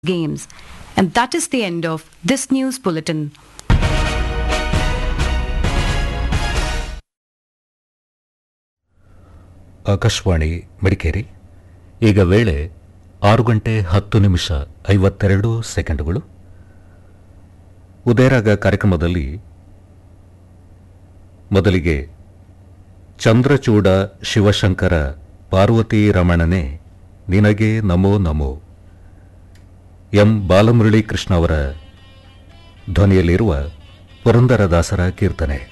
games. And that is the end of this news bulletin. Akashvani Madikeri ಈಗ ವೇಳೆ ಆರು ಗಂಟೆ ಹತ್ತು ನಿಮಿಷ ಐವತ್ತೆರಡು ಸೆಕೆಂಡುಗಳು ಉದಯರಾಗ ಕಾರ್ಯಕ್ರಮದಲ್ಲಿ ಮೊದಲಿಗೆ ಚಂದ್ರಚೂಡ ಶಿವಶಂಕರ ಪಾರ್ವತಿ ರಮಣನೆ ನಿನಗೆ ನಮೋ ನಮೋ ಎಂ ಬಾಲಮುರಳಿ ಕೃಷ್ಣ ಅವರ ಧ್ವನಿಯಲ್ಲಿರುವ ಪುರಂದರದಾಸರ ಕೀರ್ತನೆ